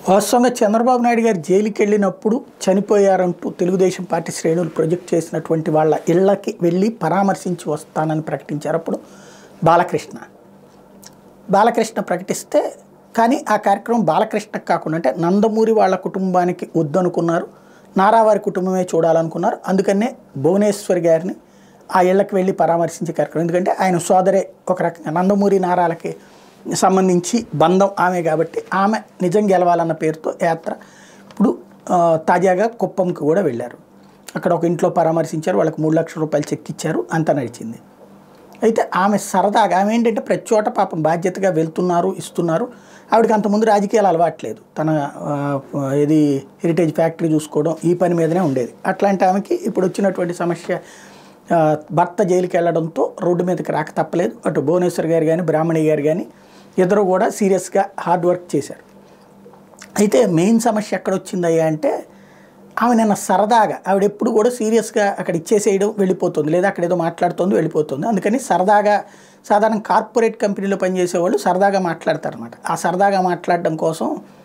వాస్తవంగా చంద్రబాబు నాయుడు గారు జైలుకి వెళ్ళినప్పుడు చనిపోయారంటూ తెలుగుదేశం పార్టీ శ్రేణులు ప్రొజెక్ట్ చేసినటువంటి వాళ్ళ ఇళ్లకి వెళ్ళి పరామర్శించి వస్తానని ప్రకటించారు అప్పుడు బాలకృష్ణ బాలకృష్ణ ప్రకటిస్తే కానీ ఆ కార్యక్రమం బాలకృష్ణకు కాకుండా అంటే నందమూరి వాళ్ళ కుటుంబానికి వద్దనుకున్నారు నారావారి కుటుంబమే చూడాలనుకున్నారు అందుకనే భువనేశ్వరి గారిని ఆ ఇళ్ళకి వెళ్ళి పరామర్శించే కార్యక్రమం ఎందుకంటే ఆయన సోదరే ఒక రకంగా నందమూరి నారాలకి సంబంధించి బంధం ఆమె కాబట్టి ఆమె నిజం గెలవాలన్న పేరుతో యాత్ర ఇప్పుడు ఆ, తాజాగా కుప్పంకి కూడా వెళ్ళారు అక్కడ ఒక ఇంట్లో పరామర్శించారు వాళ్ళకి మూడు లక్షల రూపాయలు చెక్ ఇచ్చారు అంతా నడిచింది అయితే ఆమె సరదాగా ఆమె ఏంటంటే ప్రతి చోట పాపం బాధ్యతగా వెళ్తున్నారు ఇస్తున్నారు ఆవిడకి అంతకుముందు రాజకీయాలు అలవాట్లేదు తన ఆ, ఇది హెరిటేజ్ ఫ్యాక్టరీ చూసుకోవడం ఈ పని మీదనే ఉండేది అట్లాంటి ఆమెకి ఇప్పుడు వచ్చినటువంటి సమస్య ఆ, భర్త జైలుకి వెళ్ళడంతో రోడ్డు మీదకి రాక తప్పలేదు అటు భువనేశ్వర్ గారు కానీ బ్రాహ్మణి గారు కానీ ఇద్దరు కూడా సీరియస్గా హార్డ్ వర్క్ చేశారు అయితే మెయిన్ సమస్య ఎక్కడ వచ్చిందయ్యా అంటే ఆమె నిన్న సరదాగా ఆవిడ ఎప్పుడు కూడా సీరియస్గా అక్కడ ఇచ్చేసేయడం వెళ్ళిపోతుంది లేదా అక్కడ ఏదో మాట్లాడుతుంది వెళ్ళిపోతుంది అందుకని సరదాగా సాధారణ కార్పొరేట్ కంపెనీలో పనిచేసేవాళ్ళు సరదాగా మాట్లాడతారనమాట ఆ సరదాగా మాట్లాడడం కోసం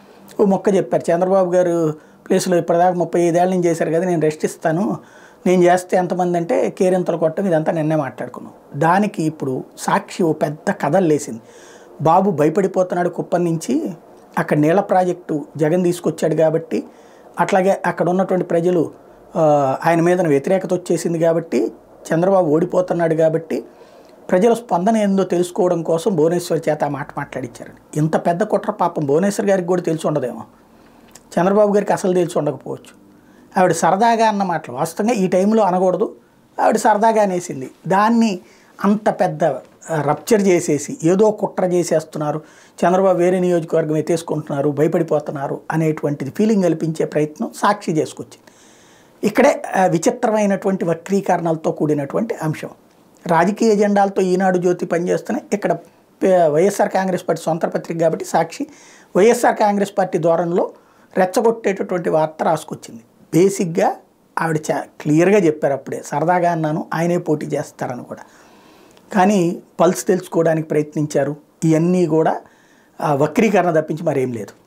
ఓ మొక్క చెప్పారు చంద్రబాబు గారు ప్లేస్లో ఇప్పటిదాకా ముప్పై ఐదేళ్ళ నుంచి చేశారు కదా నేను రెస్ట్ ఇస్తాను నేను చేస్తే ఎంతమంది అంటే కేరింతలు కొట్టడం ఇదంతా నిన్నే మాట్లాడుకున్నాం దానికి ఇప్పుడు సాక్షి ఓ పెద్ద కథలు లేసింది బాబు భయపడిపోతున్నాడు కుప్పం నుంచి అక్కడ నీళ్ళ ప్రాజెక్టు జగన్ తీసుకొచ్చాడు కాబట్టి అట్లాగే అక్కడ ఉన్నటువంటి ప్రజలు ఆ, ఆయన మీద వ్యతిరేకత వచ్చేసింది కాబట్టి చంద్రబాబు ఓడిపోతున్నాడు కాబట్టి ప్రజల స్పందన ఏందో తెలుసుకోవడం కోసం భువనేశ్వర్ చేత ఆ మాట మాట్లాడించారు ఇంత పెద్ద కుట్ర పాపం భువనేశ్వర్ గారికి కూడా తెలిసి ఉండదేమో చంద్రబాబు గారికి అసలు తెలిసి ఉండకపోవచ్చు ఆవిడ సరదాగా అన్న మాటలు వాస్తవంగా ఈ టైంలో అనకూడదు ఆవిడ సరదాగా అనేసింది దాన్ని అంత పెద్ద రప్చర్ చేసేసి ఏదో కుట్ర చేసేస్తున్నారు చంద్రబాబు వేరే నియోజకవర్గం ఎత్తేసుకుంటున్నారు భయపడిపోతున్నారు అనేటువంటిది ఫీలింగ్ కల్పించే ప్రయత్నం సాక్షి చేసుకొచ్చింది ఇక్కడే ఆ, విచిత్రమైనటువంటి వక్రీకరణలతో కూడినటువంటి అంశం రాజకీయ ఎజెండాలతో ఈనాడు జ్యోతి పనిచేస్తున్నాయి ఇక్కడ పే- వైఎస్ఆర్ కాంగ్రెస్ పార్టీ సొంత పత్రిక కాబట్టి సాక్షి వైఎస్ఆర్ కాంగ్రెస్ పార్టీ ధోరణిలో రెచ్చగొట్టేటటువంటి వార్త రాసుకొచ్చింది బేసిక్గా ఆవిడ చా క్లియర్గా చెప్పారు అప్పుడే సరదాగా అన్నాను ఆయనే పోటీ చేస్తారని కూడా కానీ పల్స్ తెలుసుకోవడానికి ప్రయత్నించారు ఇవన్నీ కూడా ఆ, వక్రీకరణ తప్పించి మరేం లేదు